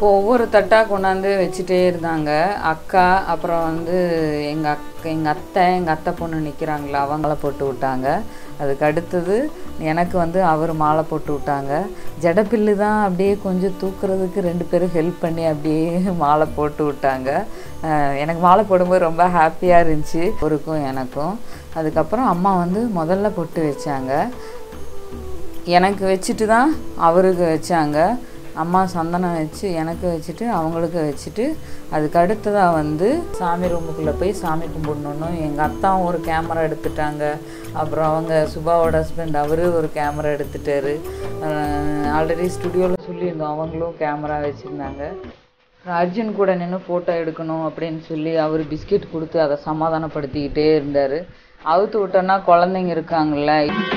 இப்போ ஒவ்வொரு தட்டாக கொண்டாந்து வச்சுட்டே இருந்தாங்க அக்கா அப்புறம் வந்து எங்கள் அக் எங்கள் அத்தை எங்கள் அத்தை பொண்ணு நிற்கிறாங்களா அவங்கள போட்டு விட்டாங்க அதுக்கு அடுத்தது எனக்கு வந்து அவர் மாலை போட்டு விட்டாங்க ஜடப்பில்லு தான் அப்படியே கொஞ்சம் தூக்குறதுக்கு ரெண்டு பேரும் ஹெல்ப் பண்ணி அப்படியே மாலை போட்டு விட்டாங்க அஹ் எனக்கு மாலை போடும்போது ரொம்ப ஹாப்பியாக இருந்துச்சு அவருக்கும் எனக்கும் அதுக்கப்புறம் அம்மா வந்து முதல்ல பொட்டு வச்சாங்க எனக்கு வச்சுட்டு தான் அவருக்கு வச்சாங்க அம்மா சந்தனம் வச்சு எனக்கு வச்சுட்டு அவங்களுக்கு வச்சுட்டு அதுக்கு அடுத்ததாக வந்து சாமி ரூமுக்குள்ளே போய் சாமி கும்பிடணும் எங்கள் அத்தாவும் ஒரு கேமரா எடுத்துட்டாங்க அப்புறம் அவங்க சுபாவோட ஹஸ்பண்ட் அவரு ஒரு கேமரா எடுத்துட்டாரு ஆல்ரெடி ஸ்டுடியோவில் சொல்லியிருந்தோம் அவங்களும் கேமரா வச்சுருந்தாங்க அர்ஜுன் கூட நின்று ஃபோட்டோ எடுக்கணும் அப்படின்னு சொல்லி அவர் பிஸ்கெட் கொடுத்து அதை சமாதானப்படுத்திக்கிட்டே இருந்தார் அவுத்து விட்டோன்னா குழந்தைங்க இருக்காங்கல்ல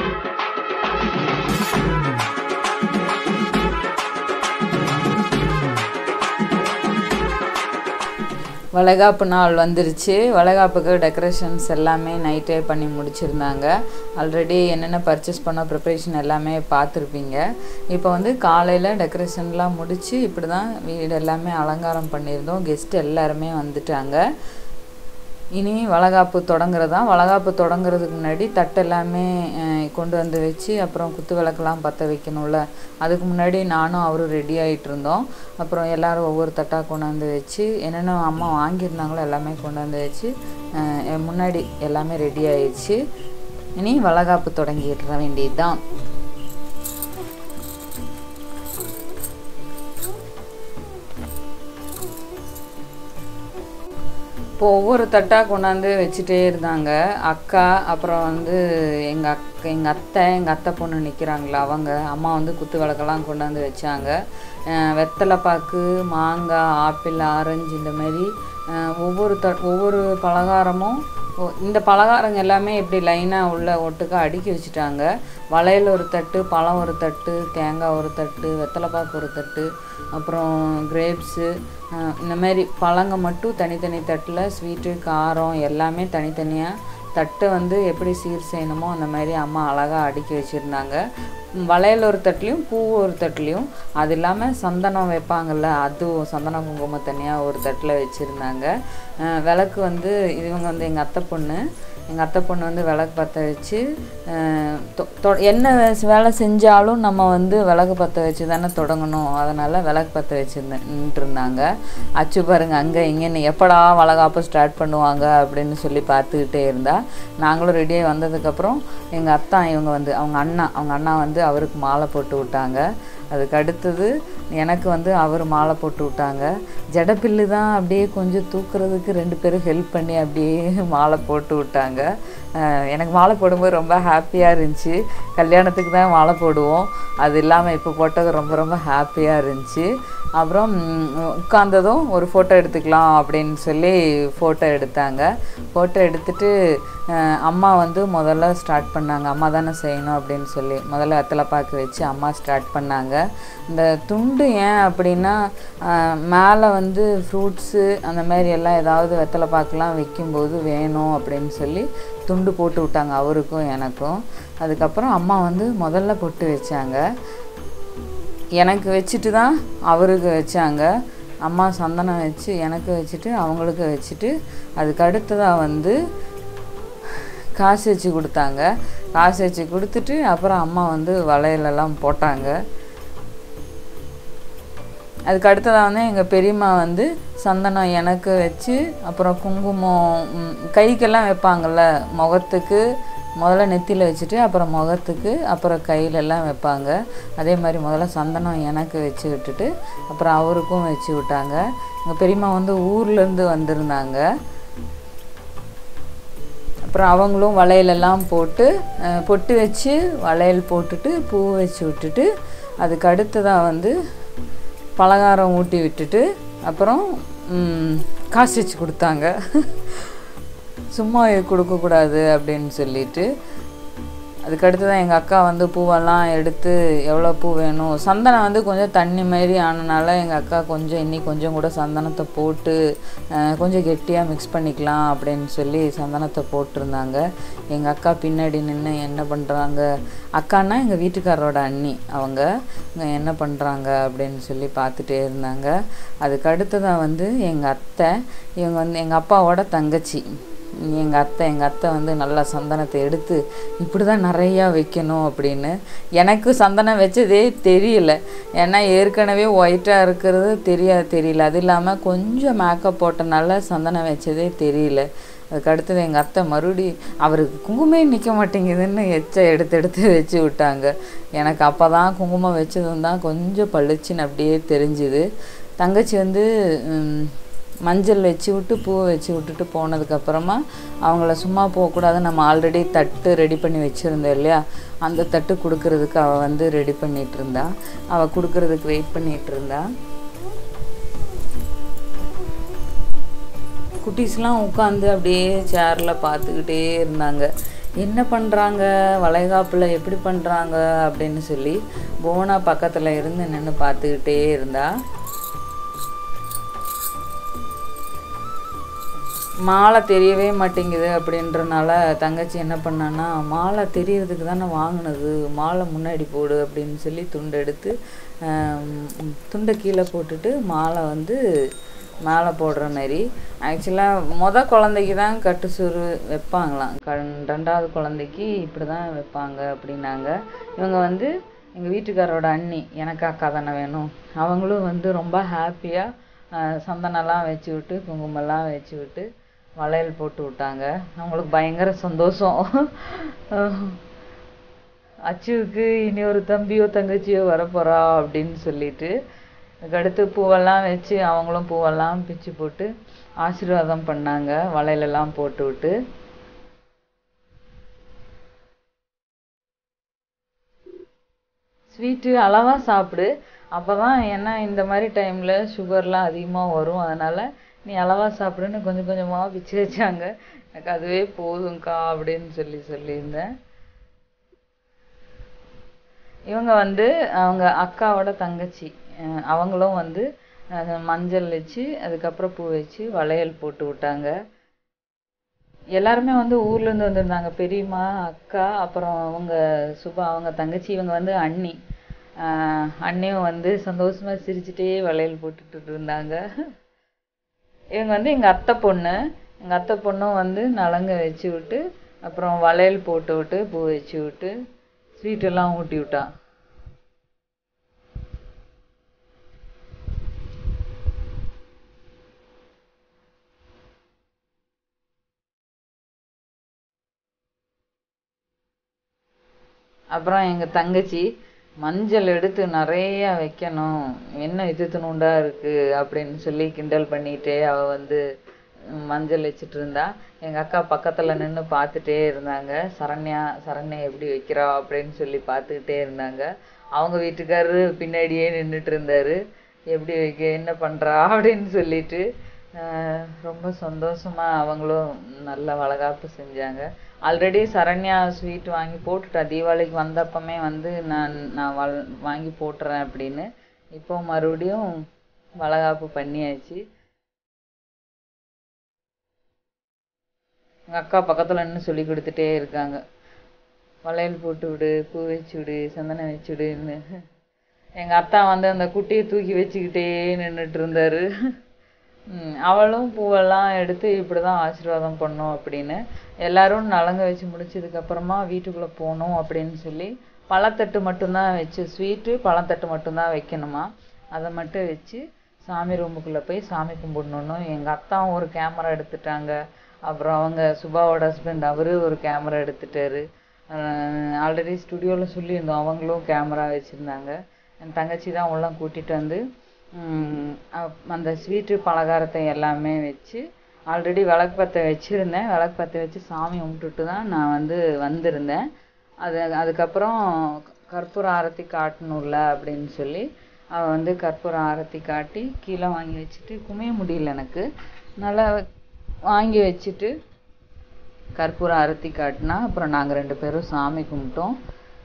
வளைகாப்பு நாள் வந்துருச்சு வளைகாப்புக்கு டெக்கரேஷன்ஸ் எல்லாமே நைட்டே பண்ணி முடிச்சிருந்தாங்க ஆல்ரெடி என்னென்ன பர்ச்சேஸ் பண்ண ப்ரிப்பரேஷன் எல்லாமே பார்த்துருப்பீங்க இப்போ வந்து காலையில் டெக்கரேஷன்லாம் முடித்து இப்படி தான் வீடு எல்லாமே அலங்காரம் பண்ணியிருந்தோம் கெஸ்ட் எல்லாருமே வந்துட்டாங்க இனி வளகாப்பு தொடங்குறதா வளகாப்பு தொடங்குறதுக்கு முன்னாடி தட்டு எல்லாமே அஹ், கொண்டு வந்து வச்சு அப்புறம் குத்து விளக்கெல்லாம் பற்ற வைக்கணும்ல அதுக்கு முன்னாடி நானும் அவரும் ரெடி ஆகிட்டு இருந்தோம் அப்புறம் எல்லாரும் ஒவ்வொரு தட்டாக கொண்டாந்து வச்சு என்னென்ன அம்மா வாங்கியிருந்தாங்களோ எல்லாமே கொண்டாந்து வச்சு அஹ், என் முன்னாடி எல்லாமே ரெடி ஆயிடுச்சு இனி வளகாப்பு தொடங்கிட வேண்டியது தான் இப்போ ஒவ்வொரு தட்டாக கொண்டாந்து வச்சுட்டே இருந்தாங்க அக்கா அப்புறம் வந்து எங்கள் அக் எங்கள் அத்தை எங்கள் அத்தை பொண்ணு நிற்கிறாங்களா அவங்க அம்மா வந்து குத்து விளக்கெல்லாம் கொண்டாந்து வச்சாங்க அஹ் வெத்தலை பாக்கு மாங்காய் ஆப்பிள் ஆரஞ்சு இந்த மாதிரி அஹ் ஒவ்வொரு த ஒவ்வொரு பலகாரமும் ஓ- இந்த பலகாரங்க எல்லாமே இப்படி லைனாக உள்ள ஒட்டுக்கா அடுக்கி வச்சுட்டாங்க வளையல் ஒரு தட்டு பழம் ஒரு தட்டு தேங்காய் ஒரு தட்டு வெத்தலைப்பாக்கு ஒரு தட்டு அப்புறம் கிரேப்ஸு இந்த மாதிரி பழங்க மட்டும் தனித்தனி தட்டில் ஸ்வீட்டு காரம் எல்லாமே தனித்தனியாக தட்டை வந்து எப்படி சீர் செய்யணுமோ அந்த மாதிரி அம்மா அழகாக அடுக்கி வச்சுருந்தாங்க வளையல் ஒரு தட்டுலையும் பூ ஒரு தட்டுலையும் அது இல்லாமல் சந்தனம் வைப்பாங்கல்ல அதுவும் சந்தன குங்குமம் தனியாக ஒரு தட்டில் வச்சுருந்தாங்க விளக்கு வந்து இவங்க வந்து எங்கள் அத்தை பொண்ணு எங்கள் அத்தை பொண்ணு வந்து விளக்கு பற்ற வச்சு அஹ், தொ- தொ- என்ன வே- வேலை செஞ்சாலும் நம்ம வந்து விளக்கு பற்ற வச்சு தானே தொடங்கணும் அதனால் விளக்கு பற்ற வச்சுருந்தேன் நின்றுட்டு இருந்தாங்க அச்சு பாருங்க அங்கே இங்கேன்னு எப்படா வளகாப்பு ஸ்டார்ட் பண்ணுவாங்க அப்படின்னு சொல்லி பார்த்துக்கிட்டே இருந்தா நாங்களும் ரெடியாகி வந்ததுக்கப்புறம் எங்கள் அத்தா இவங்க வந்து அவங்க அண்ணா அவங்க அண்ணா வந்து அவருக்கு மாலை போட்டு விட்டாங்க அதுக்கு அடுத்தது எனக்கு வந்து அவர் மாலை போட்டு விட்டாங்க ஜடப்பில்லு தான் அப்படியே கொஞ்சம் தூக்குறதுக்கு ரெண்டு பேரும் ஹெல்ப் பண்ணி அப்படியே மாலை போட்டு விட்டாங்க அஹ் எனக்கு மாலை போடும்போது ரொம்ப ஹாப்பியாக இருந்துச்சு கல்யாணத்துக்கு தான் மாலை போடுவோம் அது இல்லாமல் இப்போ போட்டது ரொம்ப ரொம்ப ஹாப்பியாக இருந்துச்சு அப்புறம் ம், உட்கார்ந்ததும் ஒரு ஃபோட்டோ எடுத்துக்கலாம் அப்படின்னு சொல்லி ஃபோட்டோ எடுத்தாங்க ஃபோட்டோ எடுத்துட்டு அஹ், அம்மா வந்து முதல்ல ஸ்டார்ட் பண்ணாங்க அம்மா தானே செய்யணும் அப்படின்னு சொல்லி முதல்ல வெத்தலைப்பாக்கு வச்சு அம்மா ஸ்டார்ட் பண்ணாங்க இந்த துண்டு ஏன் அப்படின்னா மேலே வந்து ஃப்ரூட்ஸு அந்த மாதிரி எல்லாம் ஏதாவது வெத்தலைப்பாக்குலாம் வைக்கும்போது வேணும் அப்படின்னு சொல்லி துண்டு போட்டு விட்டாங்க அவருக்கும் எனக்கும் அதுக்கப்புறம் அம்மா வந்து முதல்ல பொட்டு வச்சாங்க எனக்கு வச்சுட்டு தான் அவருக்கு வச்சாங்க அம்மா சந்தனம் வச்சு எனக்கு வச்சுட்டு அவங்களுக்கு வச்சுட்டு அதுக்கு அடுத்ததாக வந்து காசு வச்சு கொடுத்தாங்க காசு வச்சு கொடுத்துட்டு அப்புறம் அம்மா வந்து வளையலெல்லாம் போட்டாங்க அதுக்கு அடுத்ததாக வந்து எங்கள் பெரியம்மா வந்து சந்தனம் எனக்கு வச்சு அப்புறம் குங்குமம் ம், கைக்கெல்லாம் வைப்பாங்கள்ல முகத்துக்கு முதல்ல நெத்தியில் வச்சுட்டு அப்புறம் முகத்துக்கு அப்புறம் கையிலெல்லாம் வைப்பாங்க அதே மாதிரி முதல்ல சந்தனம் எனக்கு வச்சு விட்டுட்டு அப்புறம் அவருக்கும் வச்சு விட்டாங்க எங்கள் பெரியம்மா வந்து ஊர்லேருந்து வந்திருந்தாங்க அப்புறம் அவங்களும் வளையலெல்லாம் போட்டு அஹ், பொட்டு வச்சு வளையல் போட்டுட்டு பூ வச்சு விட்டுட்டு அதுக்கு அடுத்ததாக வந்து பலகாரம் ஊட்டி விட்டுட்டு அப்புறம் ம், காசு வச்சு கொடுத்தாங்க சும்மா கொடுக்கக்கூடாது அப்படின்னு சொல்லிட்டு அதுக்கடுத்து தான் எங்கள் அக்கா வந்து பூவெல்லாம் எடுத்து எவ்வளோ பூ வேணும் சந்தனம் வந்து கொஞ்சம் தண்ணி மாதிரி ஆனனால எங்கள் அக்கா கொஞ்சம் இன்னி கொஞ்சம் கூட சந்தனத்தை போட்டு அஹ், கொஞ்சம் கெட்டியாக மிக்ஸ் பண்ணிக்கலாம் அப்படின்னு சொல்லி சந்தனத்தை போட்டிருந்தாங்க எங்கள் அக்கா பின்னாடி நின்று என்ன பண்ணுறாங்க அக்கான்னா எங்கள் வீட்டுக்காரரோட அண்ணி அவங்க இங்க என்ன பண்ணுறாங்க அப்படின்னு சொல்லி பார்த்துட்டே இருந்தாங்க அதுக்கு அடுத்ததாக வந்து எங்கள் அத்தை இவங்க வந்து எங்கள் அப்பாவோட தங்கச்சி எங்கள் அத்தை எங்கள் அத்தை வந்து நல்லா சந்தனத்தை எடுத்து இப்படி தான் நிறையா வைக்கணும் அப்படின்னு எனக்கு சந்தனம் வச்சதே தெரியல ஏன்னா ஏற்கனவே ஒயிட்டாக இருக்கிறது தெரிய தெரியல அது இல்லாமல் கொஞ்சம் மேக்கப் போட்டனால சந்தனம் வச்சதே தெரியல அதுக்கு அடுத்தது எங்கள் அத்தை மறுபடி அவருக்கு குங்குமே நிற்க மாட்டேங்குதுன்னு எச்ச எடுத்து எடுத்து வச்சு விட்டாங்க எனக்கு அப்போ தான் குங்குமம் வச்சதும் தான் கொஞ்சம் பளிச்சுன்னு அப்படியே தெரிஞ்சுது தங்கச்சி வந்து ம், மஞ்சள் வச்சு விட்டு பூவை வச்சு விட்டுட்டு போனதுக்கப்புறமா அவங்கள சும்மா போகக்கூடாது நம்ம ஆல்ரெடி தட்டு ரெடி பண்ணி வச்சுருந்தோம் இல்லையா அந்த தட்டு கொடுக்கறதுக்கு அவள் வந்து ரெடி பண்ணிகிட்டு இருந்தா அவள் கொடுக்கறதுக்கு வெயிட் பண்ணிகிட்டு இருந்தா குட்டீஸ்லாம் உட்காந்து அப்படியே சேரில் பார்த்துக்கிட்டே இருந்தாங்க என்ன பண்ணுறாங்க வளைகாப்பில் எப்படி பண்ணுறாங்க அப்படின்னு சொல்லி போனா பக்கத்தில் இருந்து நின்று பார்த்துக்கிட்டே இருந்தா மாலை தெரியவே மாட்டேங்குது அப்படின்றனால தங்கச்சி என்ன பண்ணான்னா மாலை தெரியறதுக்கு தானே வாங்கினது மாலை முன்னாடி போடு அப்படின்னு சொல்லி துண்டு எடுத்து ஆம், துண்டை கீழே போட்டுட்டு மாலை வந்து மாலை போடுற மாதிரி ஆக்சுவலாக மொத குழந்தைக்கு தான் கட்டு சோறு வைப்பாங்களாம் கண் ரெண்டாவது குழந்தைக்கு இப்படி தான் வைப்பாங்க அப்படின்னாங்க இவங்க வந்து எங்கள் வீட்டுக்காரோட அண்ணி எனக்கு அக்கா தானே வேணும் அவங்களும் வந்து ரொம்ப ஹாப்பியாக சந்தனம்லாம் வச்சு விட்டு குங்குமம்லாம் வச்சு விட்டு வளையல் போட்டு விட்டாங்க அவங்களுக்கு பயங்கர சந்தோஷம் அச்சுவுக்கு இனி ஒரு தம்பியோ தங்கச்சியோ வரப்போறா அப்படின்னு சொல்லிட்டு அதுக்கடுத்து பூவெல்லாம் வச்சு அவங்களும் பூவெல்லாம் பிச்சு போட்டு ஆசீர்வாதம் பண்ணாங்க வளையலெல்லாம் போட்டு விட்டு ஸ்வீட்டு அளவாக சாப்பிடு அப்போ தான் ஏன்னா இந்த மாதிரி டைமில் சுகர்லாம் அதிகமாக வரும் அதனால் நீ அளவாக சாப்பிடுன்னு கொஞ்சம் கொஞ்சமாக பிச்சு வச்சாங்க எனக்கு அதுவே போதும்க்கா அப்படின்னு சொல்லி சொல்லியிருந்தேன் இவங்க வந்து அவங்க அக்காவோட தங்கச்சி அஹ் அவங்களும் வந்து அஹ் மஞ்சள் வச்சு அதுக்கப்புறம் பூ வச்சு வளையல் போட்டு விட்டாங்க எல்லாருமே வந்து ஊர்ல இருந்து வந்திருந்தாங்க பெரியம்மா அக்கா அப்புறம் அவங்க சுபா அவங்க தங்கச்சி இவங்க வந்து அண்ணி ஆஹ் அண்ணியும் வந்து சந்தோஷமா சிரிச்சுட்டே வளையல் போட்டுட்டு இருந்தாங்க இவங்க வந்து எங்க அத்தை பொண்ணு எங்க அத்தை பொண்ணும் வந்து நலங்க வச்சு விட்டு அப்புறம் வளையல் போட்டு விட்டு பூ வச்சு விட்டு ஸ்வீட் எல்லாம் ஊட்டி விட்டா அப்புறம் எங்க தங்கச்சி மஞ்சள் எடுத்து நிறைய வைக்கணும் என்ன இது துணுண்டா இருக்கு அப்படின்னு சொல்லி கிண்டல் பண்ணிட்டே அவ வந்து ம், மஞ்சள் வச்சுட்டு இருந்தா எங்க அக்கா பக்கத்துல நின்னு பார்த்துட்டே இருந்தாங்க சரண்யா சரண்யா எப்படி வைக்கிறா அப்படின்னு சொல்லி பார்த்துக்கிட்டே இருந்தாங்க அவங்க வீட்டுக்காரரு பின்னாடியே நின்னுட்டு இருந்தாரு எப்படி வைக்க என்ன பண்றா அப்படின்னு சொல்லிட்டு ஆஹ் ரொம்ப சந்தோஷமா அவங்களும் நல்ல வளகாப்பு செஞ்சாங்க ஆல்ரெடி சரண்யா ஸ்வீட் வாங்கி போட்டுட்டா தீபாவளிக்கு வந்தப்பமே வந்து நான் நான் வள் வாங்கி போட்டுறேன் அப்படின்னு இப்போ மறுபடியும் வளகாப்பு பண்ணியாச்சு எங்க அக்கா பக்கத்துல நின்னு சொல்லி கொடுத்துட்டே இருக்காங்க வளையல் போட்டு விடு பூ வச்சு விடு சந்தனம் வச்சு விடுன்னு எங்க அத்தா வந்து அந்த குட்டியை தூக்கி வச்சுக்கிட்டே நின்னுட்டு இருந்தாரு ம், அவளும் பூவெல்லாம் எடுத்து இப்படிதான் ஆசீர்வாதம் பண்ணோம் அப்படின்னு எல்லாரும் நலங்க வச்சு முடிச்சதுக்கு அப்புறமா வீட்டுக்குள்ள போகணும் அப்படின்னு சொல்லி பழத்தட்டு மட்டும்தான் வச்சு ஸ்வீட்டு பழத்தட்டு மட்டும்தான் வைக்கணுமா அதை மட்டும் வச்சு சாமி ரூமுக்குள்ள போய் சாமி கும்பிடணும்னு எங்க அத்தாவும் ஒரு கேமரா எடுத்துட்டாங்க அப்புறம் அவங்க சுபாவோட ஹஸ்பண்ட் அவரு ஒரு கேமரா எடுத்துட்டாரு ஆல்ரெடி ஸ்டுடியோவில் சொல்லியிருந்தோம் அவங்களும் கேமரா வச்சுருந்தாங்க என் தங்கச்சி தான் உள்ள கூட்டிட்டு வந்து ம், அப்- அந்த ஸ்வீட்டு பலகாரத்தை எல்லாமே வச்சு ஆல்ரெடி விளக்கு பற்ற வச்சுருந்தேன் விளக்கு பற்ற வச்சு சாமி கும்பிட்டுட்டு தான் நான் வந்து வந்திருந்தேன் அது அதுக்கப்புறம் கற்பூர ஆரத்தி காட்டணும்ல அப்படின்னு சொல்லி அவள் வந்து கற்பூர ஆரத்தி காட்டி கீழே வாங்கி வச்சுட்டு குமைய முடியல எனக்கு நல்லா வாங்கி வச்சுட்டு கற்பூரம் அறுத்தி காட்டினா அப்புறம் நாங்கள் ரெண்டு பேரும் சாமி கும்பிட்டோம்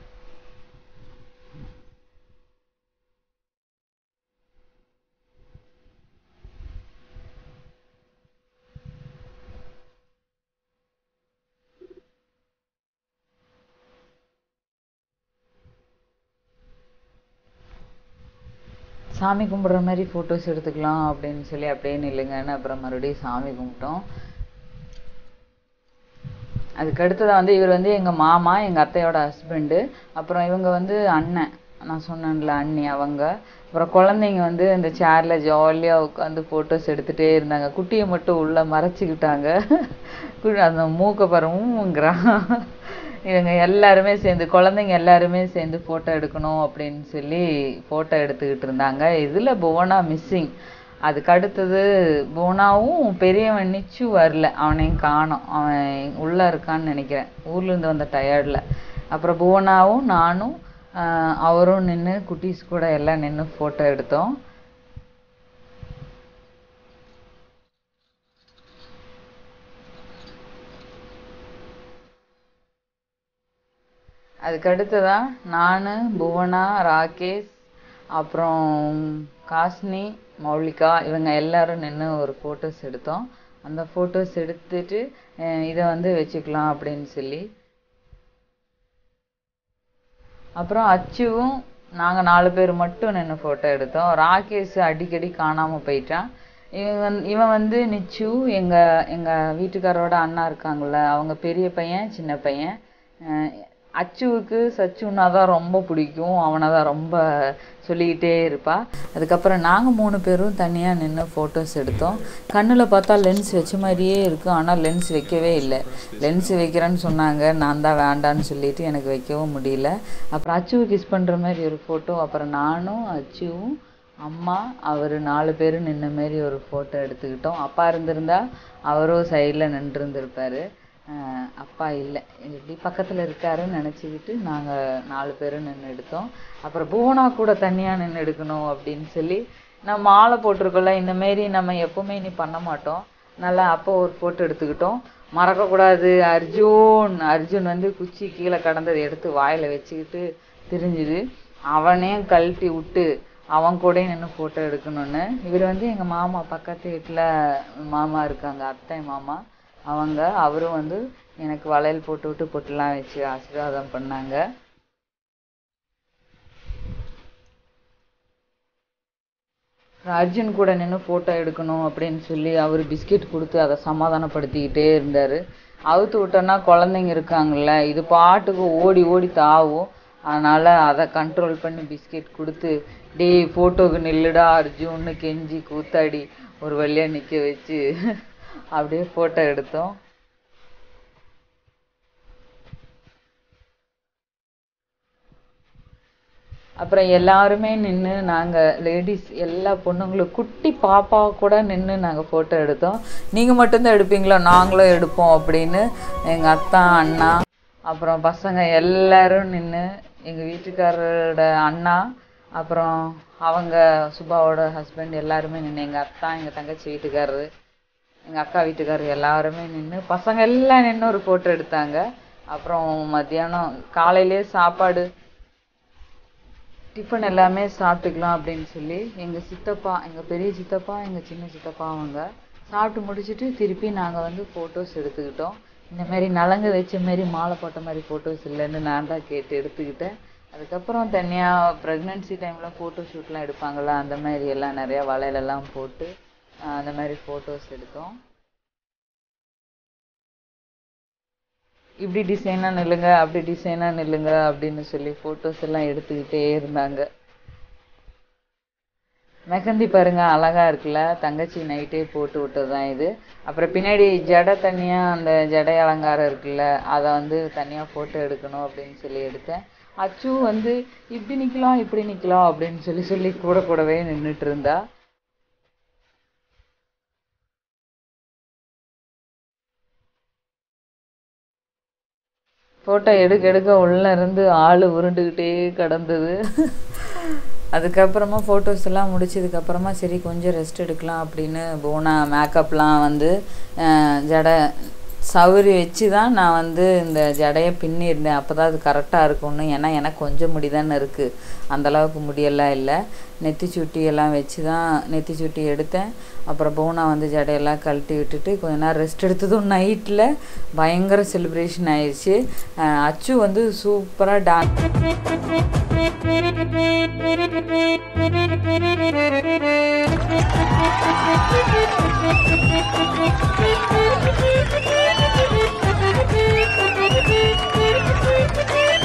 சாமி கும்பிட்ற மாதிரி ஃபோட்டோஸ் எடுத்துக்கலாம் அப்படின்னு சொல்லி அப்படியே நில்லுங்கன்னு அப்புறம் மறுபடியும் சாமி கும்பிட்டோம் அதுக்கு அடுத்ததாக வந்து இவர் வந்து எங்கள் மாமா எங்கள் அத்தையோட ஹஸ்பண்டு அப்புறம் இவங்க வந்து அண்ணன் நான் சொன்னேன்ல அண்ணி அவங்க அப்புறம் குழந்தைங்க வந்து இந்த சேரில் ஜாலியாக உட்காந்து ஃபோட்டோஸ் எடுத்துகிட்டே இருந்தாங்க குட்டியை மட்டும் உள்ளே மறைச்சிக்கிட்டாங்க கு- அந்த மூக்க பரவுங்கிறான் இவங்க எல்லாருமே சேர்ந்து குழந்தைங்க எல்லாருமே சேர்ந்து ஃபோட்டோ எடுக்கணும் அப்படின்னு சொல்லி ஃபோட்டோ எடுத்துக்கிட்டு இருந்தாங்க இதில் புவனா மிஸ்ஸிங் அதுக்கு அடுத்தது புவனாவும் பெரியவன் நிச்சு வரல அவனையும் காணோம் அவன் உள்ளே இருக்கான்னு நினைக்கிறேன் ஊர்லேருந்து வந்த டயர்டில் அப்புறம் புவனாவும் நானும் ஆஹ் அவரும் நின்று குட்டீஸ் கூட எல்லாம் நின்று ஃபோட்டோ எடுத்தோம் அதுக்கு அடுத்ததான் நான் புவனா ராகேஷ் அப்புறம் காஸ்னி மௌலிகா இவங்க எல்லாரும் நின்று ஒரு ஃபோட்டோஸ் எடுத்தோம் அந்த ஃபோட்டோஸ் எடுத்துட்டு அஹ் இதை வந்து வச்சுக்கலாம் அப்படின்னு சொல்லி அப்புறம் அச்சுவும் நாங்கள் நாலு பேர் மட்டும் நின்று ஃபோட்டோ எடுத்தோம் ராகேஷ் அடிக்கடி காணாமல் போயிட்டான் இவன் வந்து இவன் வந்து நிச்சு எங்கள் எங்கள் வீட்டுக்காரோட அண்ணா இருக்காங்கல்ல அவங்க பெரிய பையன் சின்ன பையன் அஹ் அச்சுவுக்கு சச்சுன்னா தான் ரொம்ப பிடிக்கும் அவனை தான் ரொம்ப சொல்லிக்கிட்டே இருப்பா அதுக்கப்புறம் நாங்கள் மூணு பேரும் தனியாக நின்று ஃபோட்டோஸ் எடுத்தோம் கண்ணில் பார்த்தா லென்ஸ் வச்ச மாதிரியே இருக்கும் ஆனால் லென்ஸ் வைக்கவே இல்லை லென்ஸ் வைக்கிறேன்னு சொன்னாங்க நான் தான் வேண்டான்னு சொல்லிட்டு எனக்கு வைக்கவும் முடியல அப்புறம் அச்சுவை கிஸ் பண்ணுற மாதிரி ஒரு ஃபோட்டோ அப்புறம் நானும் அச்சுவும் அம்மா அவர் நாலு பேர் நின்ன மாதிரி ஒரு ஃபோட்டோ எடுத்துக்கிட்டோம் அப்பா இருந்திருந்தா அவரும் சைடில் நின்றுருந்துருப்பாரு அப்பா இல்லை இப்படி பக்கத்தில் இருக்காருன்னு நினச்சிக்கிட்டு நாங்கள் நாலு பேரும் நின்று எடுத்தோம் அப்புறம் புவனா கூட தனியாக நின்று எடுக்கணும் அப்படின்னு சொல்லி நம்ம மாலை போட்டிருக்கோம்ல இந்த மாரி நம்ம எப்பவுமே இனி பண்ண மாட்டோம் நல்லா அப்போ ஒரு ஃபோட்டோ எடுத்துக்கிட்டோம் மறக்கக்கூடாது அர்ஜுன் அர்ஜுன் வந்து குச்சி கீழே கடந்ததை எடுத்து வாயில் வச்சுக்கிட்டு திரிஞ்சுது அவனையும் கழட்டி விட்டு அவன் கூட நின்று ஃபோட்டோ எடுக்கணும்னு இவர் வந்து எங்கள் மாமா பக்கத்து வீட்டில் மாமா இருக்காங்க அத்தை மாமா அவங்க அவரும் வந்து எனக்கு வளையல் போட்டு விட்டு பொட்டுலாம் வச்சு ஆசீர்வாதம் பண்ணாங்க அர்ஜுன் கூட நின்று ஃபோட்டோ எடுக்கணும் அப்படின்னு சொல்லி அவர் பிஸ்கெட் கொடுத்து அதை சமாதானப்படுத்திக்கிட்டே இருந்தார் அவுத்து விட்டோன்னா குழந்தைங்க இருக்காங்கல்ல இது பாட்டுக்கு ஓடி ஓடி தாவும் அதனால் அதை கண்ட்ரோல் பண்ணி பிஸ்கெட் கொடுத்து டேய் ஃபோட்டோக்கு நில்லுடா அர்ஜுன்னு கெஞ்சி கூத்தாடி ஒரு வழியாக நிற்க வச்சு அப்படியே ஃபோட்டோ எடுத்தோம் அப்புறம் எல்லாருமே நின்று நாங்கள் லேடிஸ் எல்லா பொண்ணுங்களும் குட்டி பாப்பா கூட நின்று நாங்கள் ஃபோட்டோ எடுத்தோம் நீங்கள் மட்டும்தான் எடுப்பீங்களா நாங்களும் எடுப்போம் அப்படின்னு எங்கள் அத்தா அண்ணா அப்புறம் பசங்க எல்லாரும் நின்று எங்கள் வீட்டுக்காரரோட அண்ணா அப்புறம் அவங்க சுபாவோட ஹஸ்பண்ட் எல்லாருமே நின்று எங்கள் அத்தா எங்கள் தங்கச்சி வீட்டுக்காரரு எங்கள் அக்கா வீட்டுக்காரர் எல்லாருமே நின்று பசங்க எல்லாம் நின்று ஒரு ஃபோட்டோ எடுத்தாங்க அப்புறம் மத்தியானம் காலையிலே சாப்பாடு டிஃபன் எல்லாமே சாப்பிட்டுக்கலாம் அப்படின்னு சொல்லி எங்கள் சித்தப்பா எங்கள் பெரிய சித்தப்பா எங்கள் சின்ன சித்தப்பா அவங்க சாப்பிட்டு முடிச்சுட்டு திருப்பி நாங்கள் வந்து ஃபோட்டோஸ் எடுத்துக்கிட்டோம் இந்த மாதிரி நலங்கு வச்ச மாதிரி மாலை போட்ட மாதிரி ஃபோட்டோஸ் இல்லைன்னு நான் தான் கேட்டு எடுத்துக்கிட்டேன் அதுக்கப்புறம் தனியாக ப்ரெக்னென்சி டைமில் ஃபோட்டோ ஷூட்லாம் எடுப்பாங்கள்ல அந்த மாதிரி எல்லாம் நிறையா வளையலெல்லாம் போட்டு ஆஹ் அந்த மாதிரி ஃபோட்டோஸ் எடுத்தோம் இப்படி டிசைனாக நில்லுங்க அப்படி டிசைனாக நில்லுங்க அப்படின்னு சொல்லி ஃபோட்டோஸ் எல்லாம் எடுத்துக்கிட்டே இருந்தாங்க மெஹந்தி பாருங்க அழகா இருக்குல்ல தங்கச்சி நைட்டே போட்டு விட்டது தான் இது அப்புறம் பின்னாடி ஜடை தனியாக அந்த ஜடை அலங்காரம் இருக்குல்ல அதை வந்து தனியாக ஃபோட்டோ எடுக்கணும் அப்படின்னு சொல்லி எடுத்தேன் அச்சு வந்து இப்படி நிற்கலாம் இப்படி நிற்கலாம் அப்படின்னு சொல்லி சொல்லி கூட கூடவே நின்றுட்டு இருந்தா ஃபோட்டோ எடுக்க எடுக்க உள்ள இருந்து ஆள் உருண்டுக்கிட்டே கிடந்தது அதுக்கப்புறமா ஃபோட்டோஸ் எல்லாம் முடிச்சதுக்கப்புறமா சரி கொஞ்சம் ரெஸ்ட் எடுக்கலாம் அப்படின்னு போனா மேக்கப்லாம் வந்து அஹ், ஜடை சவுரி வச்சு தான் நான் வந்து இந்த ஜடையை பின்னியிருந்தேன் அப்போ தான் அது கரெக்டாக இருக்கும்னு ஏன்னா எனக்கு கொஞ்சம் முடி தானே இருக்குது அந்தளவுக்கு முடியெல்லாம் இல்லை நெத்தி சுட்டி எல்லாம் வச்சு தான் நெத்தி சுட்டி எடுத்தேன் அப்புறம் போனா வந்து ஜடையெல்லாம் கழட்டி விட்டுட்டு கொஞ்ச நேரம் ரெஸ்ட் எடுத்ததும் நைட்டில் பயங்கர செலிப்ரேஷன் ஆயிடுச்சு அஹ் அச்சு வந்து சூப்பராக டான்ஸ் Thank you.